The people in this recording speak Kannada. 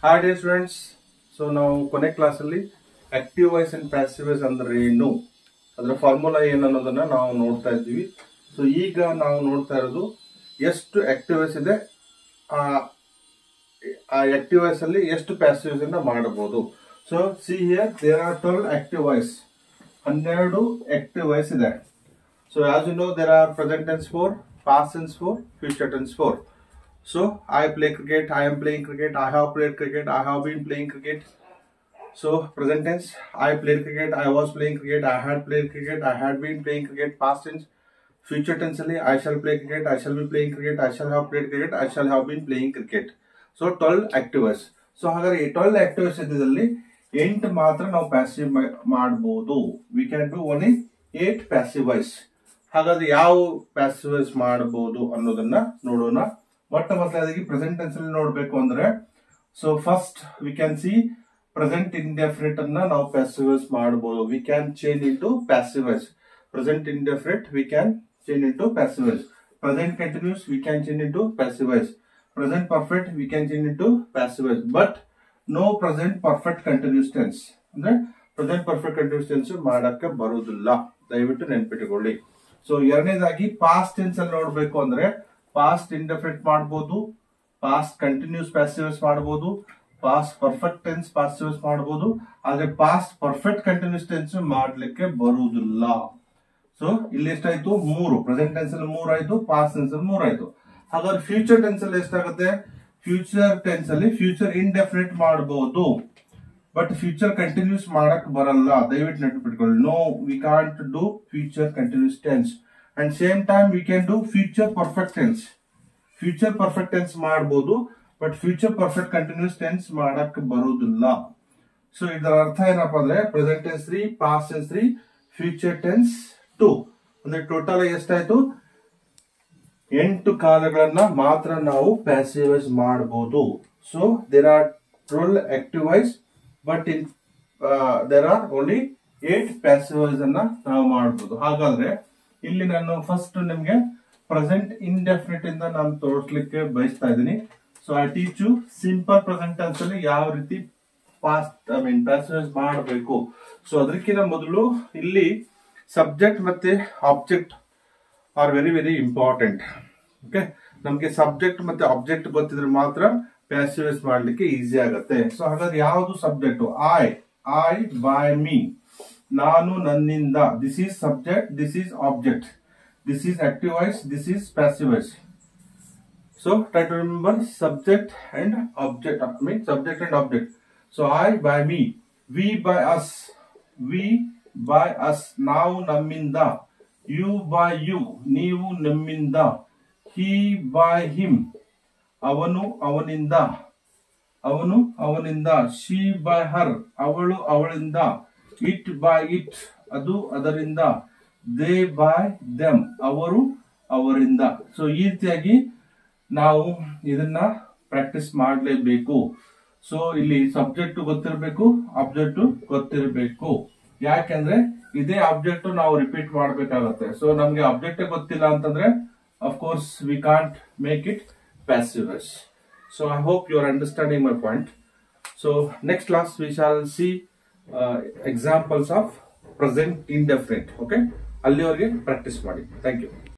ಹಾಯ್ ಡೇ ಸ್ಟೂಡೆಂಟ್ಸ್ ಸೊ ನಾವು ಕೊನೆ ಕ್ಲಾಸಲ್ಲಿ active voice and passive voice ಅಂದ್ರೆ ಏನು ಅದರ ಫಾರ್ಮುಲಾ ಏನು ಅನ್ನೋದನ್ನ ನಾವು ನೋಡ್ತಾ ಇದ್ದೀವಿ ಸೊ ಈಗ ನಾವು ನೋಡ್ತಾ ಇರೋದು ಎಷ್ಟು ಆಕ್ಟಿವ್ ವಾಯ್ಸ್ ಇದೆ ಆ ಆ ಆಕ್ಟಿವ್ ವಾಯ್ಸ್ ಅಲ್ಲಿ ಎಷ್ಟು ಪ್ಯಾಸಿವ್ ಅನ್ನ ಮಾಡಬಹುದು so see here there are twelve active voice ಹನ್ನೆರಡು ಆಕ್ಟಿವ್ ವಾಯ್ಸ್ ಇದೆ so as you know there are present tense four past tense four future tense four So I play cricket, I am playing cricket, I have played cricket, I have been playing cricket. So present tense, I played cricket, I was playing cricket, I had played cricket, I had been playing cricket, past tense. Future tense ಅಲ್ಲಿ I shall play cricket, I shall be playing cricket, I shall have played cricket, I shall have been playing cricket. So twelve actives so ಹಾಗಾದ್ರೆ ಈ ಟ್ವೆಲ್ ಆಕ್ಟಿವಸ್ ಇದ್ದಲ್ಲಿ ಎಂಟು ಮಾತ್ರ ನಾವು ಪ್ಯಾಸಿವ್ ಮಾಡಬಹುದು we can do only eight passivise ಹಾಗಾದ್ರೆ ಯಾವ ಪ್ಯಾಸಿವ್ ವೈಸ್ ಮಾಡಬಹುದು ಅನ್ನೋದನ್ನ ನೋಡೋಣ ಮೊಟ್ಟ ಮೊದಲಾಗಿ ಪ್ರೆಸೆಂಟ್ ಟೆನ್ಸ್ ಅಲ್ಲಿ ನೋಡಬೇಕು ಅಂದ್ರೆ so first we can see present indefinite ಅನ್ನ ನಾವು ಪ್ಯಾಸಿವೈಸ್ ಮಾಡಬಹುದು we can change into passivise present indefinite we can change into passivise present continuous we can change into passivise present perfect we can change into passivise but no present perfect continuous tense ಅಂದ್ರೆ ಪ್ರೆಸೆಂಟ್ ಪರ್ಫೆಕ್ಟ್ ಕಂಟಿನ್ಯೂಸ್ ಟೆನ್ಸ್ ಮಾಡಕ್ಕೆ ಬರುವುದಿಲ್ಲ ದಯವಿಟ್ಟು ನೆನ್ಪಿಟ್ಟುಕೊಳ್ಳಿ ಸೊ ಎರಡನೇದಾಗಿ ಪಾಸ್ಟ್ ಟೆನ್ಸ್ ಅಲ್ಲಿ ನೋಡ್ಬೇಕು ಅಂದ್ರೆ ಪಾಸ್ಟ್ ಇಂಡೆಫಿನಿಟ್ ಮಾಡಬಹುದು ಪಾಸ್ಟ್ ಕಂಟಿನ್ಯೂಸ್ ಪ್ಯಾಸಿವಸ್ ಮಾಡಬಹುದು ಪಾಸ್ಟ್ ಪರ್ಫೆಕ್ಟ್ ಟೆನ್ಸ್ ಪ್ಯಾಸಿವಸ್ ಮಾಡಬಹುದು ಆದ್ರೆ ಪಾಸ್ಟ್ ಪರ್ಫೆಕ್ಟ್ ಕಂಟಿನ್ಯೂಸ್ ಟೆನ್ಸ್ ಮಾಡ್ಲಿಕ್ಕೆ ಬರುವುದಿಲ್ಲ ಸೊ ಇಲ್ಲಿ ಎಷ್ಟಾಯ್ತು ಮೂರು ಪ್ರೆಸೆಂಟ್ ಟೆನ್ಸ್ ಅಲ್ಲಿ ಮೂರ್ ಆಯ್ತು ಪಾಸ್ಟ್ ಟೆನ್ಸ್ ಅಲ್ಲಿ ಮೂರ್ ಆಯ್ತು ಹಾಗಾದ್ರೆ ಫ್ಯೂಚರ್ ಟೆನ್ಸ್ ಅಲ್ಲಿ ಎಷ್ಟಾಗುತ್ತೆ ಫ್ಯೂಚರ್ ಟೆನ್ಸ್ ಅಲ್ಲಿ ಫ್ಯೂಚರ್ ಇಂಡೆಫಿನಿಟ್ ಮಾಡಬಹುದು ಬಟ್ ಫ್ಯೂಚರ್ ಕಂಟಿನ್ಯೂಸ್ ಮಾಡಕ್ ಬರಲ್ಲ ದಯವಿಟ್ಟು ನೆನಪಿಟ್ಕೊಳ್ಳಿ no we can't do future continuous tense and same time we can do future perfect tense future perfect tense ಮಾಡಬಹುದು but future perfect continuous tense ಮಾಡಕ್ ಬರುವುದಿಲ್ಲ ಸೊ ಇದರ ಅರ್ಥ ಏನಪ್ಪಾ ಅಂದ್ರೆ present tense three past tense three future tense two ಅಂದ್ರೆ ಟೋಟಲ್ ಎಷ್ಟಾಯ್ತು ಎಂಟು ಕಾಲಗಳನ್ನ ಮಾತ್ರ ನಾವು ಪ್ಯಾಸಿವೈಸ್ ಮಾಡಬಹುದು so there are twelve activise but in there are only eight passivise ಅನ್ನ ನಾವು ಮಾಡಬಹುದು ಹಾಗಾದ್ರೆ ಇಲ್ಲಿ ನಾನು ಫಸ್ಟ್ ನಿಮ್ಗೆ ಪ್ರೆಸೆಂಟ್ ಇಂಡೆಫಿನಿಟ್ ಇಂದ ನಾನು ತೋರಿಸ್ಲಿಕ್ಕೆ ಬಯಸ್ತಾ ಇದ್ದೀನಿ so I teach you simple present tense ಅಲ್ಲಿ ಯಾವ ರೀತಿ ಪಾಸ್ಟ್ ಐ ಮೀನ್ ಪ್ಯಾಸೇಜ್ ಮಾಡಬೇಕು ಸೊ ಅದಕ್ಕಿಂತ ಮೊದಲು ಇಲ್ಲಿ ಸಬ್ಜೆಕ್ಟ್ ಮತ್ತೆ object are very very important okay ನಮ್ಗೆ ಸಬ್ಜೆಕ್ಟ್ ಮತ್ತೆ ಆಬ್ಜೆಕ್ಟ್ ಗೊತ್ತಿದ್ರೆ ಮಾತ್ರ ಪ್ಯಾಸಿವೈಸ್ ಮಾಡ್ಲಿಕ್ಕೆ ಈಸಿ ಆಗುತ್ತೆ ಸೊ ಹಾಗಾದ್ರೆ ಯಾವುದು subject I I by me ನಾನು ನನ್ನಿಂದ this is subject this is object this is active voice this is passive voice so try to remember subject and object I mean subject and object so I by me we by us we by us ನಾವು ನಮ್ಮಿಂದ ಯು ಬೈ ಯು ನೀವು ನಮ್ಮಿಂದ ಹಿ ಬೈ ಹಿಮ್ ಅವನು ಅವನಿಂದ ಅವನು ಅವನಿಂದ ಶಿ ಬೈ ಹರ್ ಅವಳು ಅವಳಿಂದ ಇಟ್ ಬೈ ಇಟ್ ಅದು ಅದರಿಂದ ದೇ ಬೈ ದೆಮ್ ಅವರು ಅವರಿಂದ ಸೊ ಈ ರೀತಿಯಾಗಿ ನಾವು ಇದನ್ನ ಪ್ರಾಕ್ಟೀಸ್ ಮಾಡಲೇಬೇಕು ಸೊ ಇಲ್ಲಿ ಸಬ್ಜೆಕ್ಟ್ ಗೊತ್ತಿರಬೇಕು ಆಬ್ಜೆಕ್ಟ್ ಗೊತ್ತಿರಬೇಕು ಯಾಕೆಂದ್ರೆ ಇದೇ ಆಬ್ಜೆಕ್ಟ್ ನಾವು ರಿಪೀಟ್ ಮಾಡಬೇಕಾಗತ್ತೆ ಸೊ ನಮ್ಗೆ ಆಬ್ಜೆಕ್ಟ್ ಗೊತ್ತಿಲ್ಲ ಅಂತಂದ್ರೆ of course we can't make it passivus so i hope you are understanding my point so next class we shall see uh, examples of present indefinite okay ಅಲ್ಲಿವರೆಗೆ ಪ್ರಾಕ್ಟೀಸ್ ಮಾಡಿ ಥ್ಯಾಂಕ್ ಯು